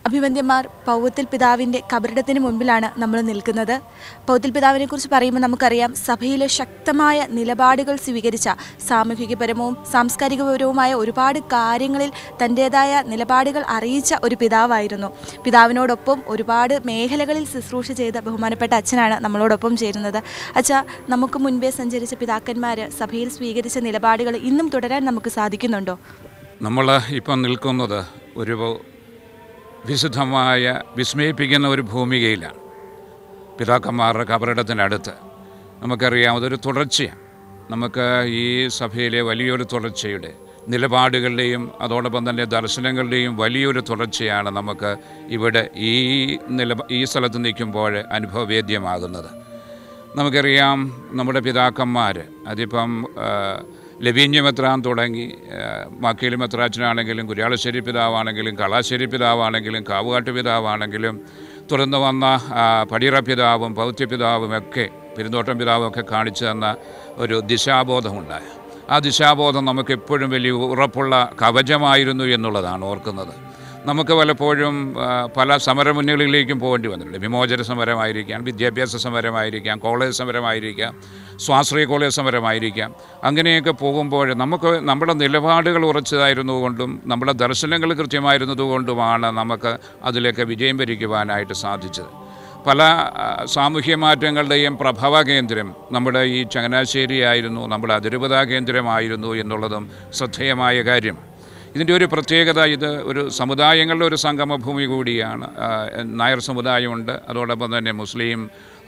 അഭിവന്ദ്യന്മാർ പൗവത്തിൽ പിതാവിൻ്റെ കബറിടത്തിന് മുൻപിലാണ് നമ്മൾ നിൽക്കുന്നത് പൗവത്തിൽ പിതാവിനെ കുറിച്ച് പറയുമ്പോൾ നമുക്കറിയാം സഭയിലെ ശക്തമായ നിലപാടുകൾ സ്വീകരിച്ച സാമൂഹികപരവും സാംസ്കാരികപരവുമായ ഒരുപാട് കാര്യങ്ങളിൽ തൻ്റേതായ നിലപാടുകൾ അറിയിച്ച ഒരു പിതാവായിരുന്നു പിതാവിനോടൊപ്പം ഒരുപാട് മേഖലകളിൽ ശുശ്രൂഷ ചെയ്ത ബഹുമാനപ്പെട്ട അച്ഛനാണ് നമ്മളോടൊപ്പം ചേരുന്നത് അച്ഛ നമുക്ക് മുൻപേ സഞ്ചരിച്ച പിതാക്കന്മാർ സഭയിൽ സ്വീകരിച്ച നിലപാടുകൾ ഇന്നും തുടരാൻ നമുക്ക് സാധിക്കുന്നുണ്ടോ നമ്മൾ ഇപ്പം നിൽക്കുന്നത് ഒരു വിശുദ്ധമായ വിസ്മയിപ്പിക്കുന്ന ഒരു ഭൂമികയിലാണ് പിതാക്കന്മാരുടെ കബറിടത്തിനടുത്ത് നമുക്കറിയാം അതൊരു തുടർച്ചയാണ് നമുക്ക് ഈ സഭയിലെ വലിയൊരു തുടർച്ചയുടെ നിലപാടുകളുടെയും അതോടൊപ്പം തന്നെ ദർശനങ്ങളുടെയും വലിയൊരു തുടർച്ചയാണ് നമുക്ക് ഇവിടെ ഈ നില ഈ സ്ഥലത്ത് നിൽക്കുമ്പോൾ അനുഭവവേദ്യമാകുന്നത് നമുക്കറിയാം നമ്മുടെ പിതാക്കന്മാർ അതിപ്പം ലവീന്യമെത്രാൻ തുടങ്ങി മക്കയിൽ മെത്രാച്ചനാണെങ്കിലും കുര്യാളശ്ശേരി പിതാവാണെങ്കിലും കളാശ്ശേരി പിതാവാണെങ്കിലും കാവുകാട്ട് പിതാവാണെങ്കിലും തുടർന്ന് വന്ന ആ, പടിയറ പിതാവും പൗത്യ പിതാവും ഒക്കെ പെരുന്തോട്ടം പിതാവും ഒക്കെ കാണിച്ചു തന്ന ഒരു ദിശാബോധമുണ്ടായി ആ ദിശാബോധം നമുക്ക് എപ്പോഴും വലിയ ഉറപ്പുള്ള കവചമായിരുന്നു എന്നുള്ളതാണ് ഓർക്കുന്നത് നമുക്ക് പലപ്പോഴും ആ, പല സമരമുന്നണികളിലേക്കും പോകേണ്ടി വന്നിട്ടുണ്ട് വിമോചന സമരമായിരിക്കാം വിദ്യാഭ്യാസ സമരമായിരിക്കാം കോളേജ് സമരമായിരിക്കാം സ്വാശ്രയ കോളേജ് സമരമായിരിക്കാം അങ്ങനെയൊക്കെ പോകുമ്പോൾ നമുക്ക് നമ്മുടെ നിലപാടുകൾ ഉറച്ചതായിരുന്നുകൊണ്ടും നമ്മുടെ ദർശനങ്ങൾ കൃത്യമായിരുന്നതുകൊണ്ടുമാണ് നമുക്ക് അതിലൊക്കെ വിജയം വരിക്കുവാനായിട്ട് സാധിച്ചത് പല ആ, സാമൂഹ്യ മാറ്റങ്ങളുടെയും പ്രഭവ കേന്ദ്രം നമ്മുടെ ഈ ചങ്ങനാശ്ശേരി ആയിരുന്നു നമ്മുടെ അതിരൂപതാ കേന്ദ്രമായിരുന്നു എന്നുള്ളതും ശ്രദ്ധേയമായ കാര്യം ഇതിൻ്റെ ഒരു പ്രത്യേകത ഇത് ഒരു സമുദായങ്ങളുടെ ഒരു സംഗമഭൂമി കൂടിയാണ് ആ, നായർ സമുദായമുണ്ട് അതോടൊപ്പം തന്നെ മുസ്ലിം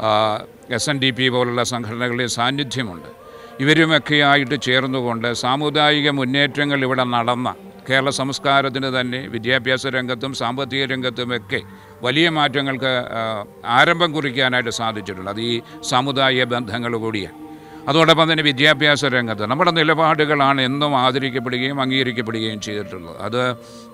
എസ് എൻ ഡി പി പോലുള്ള സംഘടനകളുടെ സാന്നിധ്യമുണ്ട് ഇവരുമൊക്കെയായിട്ട് ചേർന്നുകൊണ്ട് സാമുദായിക മുന്നേറ്റങ്ങൾ ഇവിടെ നടന്ന കേരള സംസ്കാരത്തിന് തന്നെ വിദ്യാഭ്യാസ രംഗത്തും സാമ്പത്തിക രംഗത്തുമൊക്കെ വലിയ മാറ്റങ്ങൾക്ക് ആ, ആരംഭം കുറിക്കാനായിട്ട് സാധിച്ചിട്ടുണ്ട് അത് ഈ സാമുദായിക ബന്ധങ്ങൾ കൂടിയാണ് അതോടൊപ്പം തന്നെ വിദ്യാഭ്യാസ രംഗത്ത് നമ്മുടെ നിലപാടുകളാണ് എന്നും ആദരിക്കപ്പെടുകയും അംഗീകരിക്കപ്പെടുകയും ചെയ്തിട്ടുള്ളത് അത്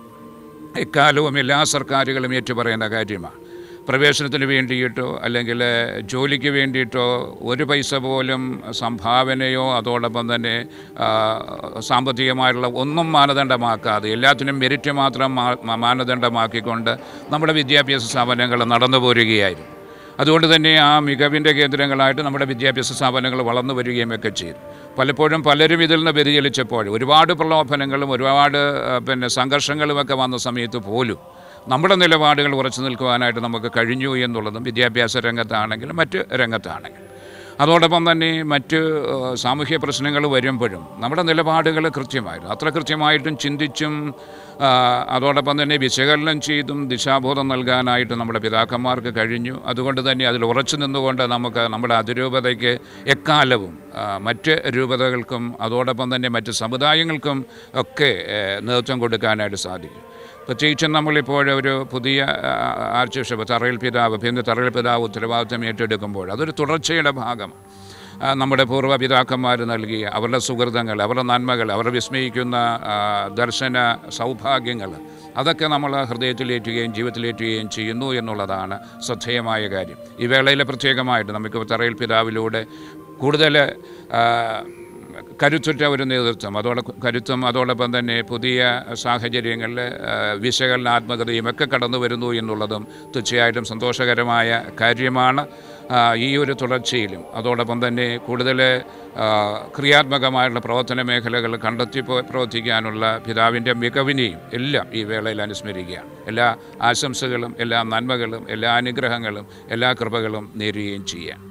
എക്കാലവും എല്ലാ സർക്കാരുകളും ഏറ്റുപറയേണ്ട കാര്യമാണ് പ്രവേശനത്തിന് വേണ്ടിയിട്ടോ അല്ലെങ്കിൽ ജോലിക്ക് വേണ്ടിയിട്ടോ ഒരു പൈസ പോലും സംഭാവനയോ അതോടൊപ്പം തന്നെ ആ, സാമ്പത്തികമായിട്ടുള്ള ഒന്നും മാനദണ്ഡമാക്കാതെ എല്ലാത്തിനും മെരിറ്റ് മാത്രം മാ- മാനദണ്ഡമാക്കിക്കൊണ്ട് നമ്മുടെ വിദ്യാഭ്യാസ സ്ഥാപനങ്ങൾ നടന്നു പോരുകയായിരുന്നു അതുകൊണ്ട് തന്നെ ആ മികവിൻ്റെ കേന്ദ്രങ്ങളായിട്ട് നമ്മുടെ വിദ്യാഭ്യാസ സ്ഥാപനങ്ങൾ വളർന്നു വരികയും ഒക്കെ ചെയ്തു പലപ്പോഴും പലരും ഇതിൽ നിന്ന് വ്യതിചലിച്ചപ്പോൾ ഒരുപാട് പ്രലോഭനങ്ങളും ഒരുപാട് ആ, പിന്നെ സംഘർഷങ്ങളുമൊക്കെ വന്ന സമയത്ത് പോലും നമ്മുടെ നിലപാടുകൾ ഉറച്ചു നിൽക്കുവാനായിട്ട് നമുക്ക് കഴിഞ്ഞു എന്നുള്ളതും വിദ്യാഭ്യാസ രംഗത്താണെങ്കിലും മറ്റ് രംഗത്താണെങ്കിലും അതോടൊപ്പം തന്നെ മറ്റ് ആ, സാമൂഹ്യ പ്രശ്നങ്ങൾ വരുമ്പോഴും നമ്മുടെ നിലപാടുകൾ കൃത്യമായിരുന്നു അത്ര കൃത്യമായിട്ടും ചിന്തിച്ചും ആ, അതോടൊപ്പം തന്നെ വിശകലനം ചെയ്തും ദിശാബോധം നൽകാനായിട്ട് നമ്മുടെ പിതാക്കന്മാർക്ക് കഴിഞ്ഞു അതുകൊണ്ട് തന്നെ അതിൽ ഉറച്ചു നിന്നുകൊണ്ട് നമുക്ക് നമ്മുടെ അതിരൂപതയ്ക്ക് എക്കാലവും ആ, മറ്റ് രൂപതകൾക്കും അതോടൊപ്പം തന്നെ മറ്റ് സമുദായങ്ങൾക്കും ഒക്കെ ഏ, നേതൃത്വം കൊടുക്കാനായിട്ട് സാധിക്കും പ്രത്യേകിച്ചും നമ്മളിപ്പോൾ ഒരു പുതിയ ആ, ആർച്ച് ബിഷപ്പ് തറയിൽ പിതാവ് പിന്നെ തറയിൽ പിതാവ് ഉത്തരവാദിത്വം ഏറ്റെടുക്കുമ്പോൾ അതൊരു തുടർച്ചയുടെ ഭാഗമാണ് ആ, നമ്മുടെ പൂർവ്വ പിതാക്കന്മാർ നൽകിയ അവരുടെ സുഹൃതങ്ങൾ അവരുടെ നന്മകൾ അവർ വിസ്മയിക്കുന്ന ആ, ദർശന സൗഭാഗ്യങ്ങൾ അതൊക്കെ നമ്മൾ ഹൃദയത്തിലേറ്റുകയും ജീവിതത്തിലേറ്റുകയും ചെയ്യുന്നു എന്നുള്ളതാണ് ശ്രദ്ധേയമായ കാര്യം ഈ വേളയിൽ പ്രത്യേകമായിട്ട് നമുക്ക് തറയിൽ പിതാവിലൂടെ കൂടുതൽ ആ, കരുത്തുറ്റ ഒരു നേതൃത്വം അതോടെ കരുത്തും അതോടൊപ്പം തന്നെ പുതിയ സാഹചര്യങ്ങളിൽ ആ, വിശകലനാത്മകതയും ഒക്കെ കടന്നു വരുന്നു എന്നുള്ളതും തീർച്ചയായിട്ടും സന്തോഷകരമായ കാര്യമാണ് ആ, ഈ ഒരു തുടർച്ചയിലും അതോടൊപ്പം തന്നെ കൂടുതൽ ആ, ക്രിയാത്മകമായുള്ള പ്രവർത്തന മേഖലകൾ കണ്ടെത്തി പോ- പ്രവർത്തിക്കാനുള്ള പിതാവിൻ്റെ മികവിനെയും എല്ലാം ഈ വേളയിൽ അനുസ്മരിക്കുകയാണ് എല്ലാ ആശംസകളും എല്ലാ നന്മകളും എല്ലാ അനുഗ്രഹങ്ങളും എല്ലാ കൃപകളും നേരുകയും ചെയ്യാം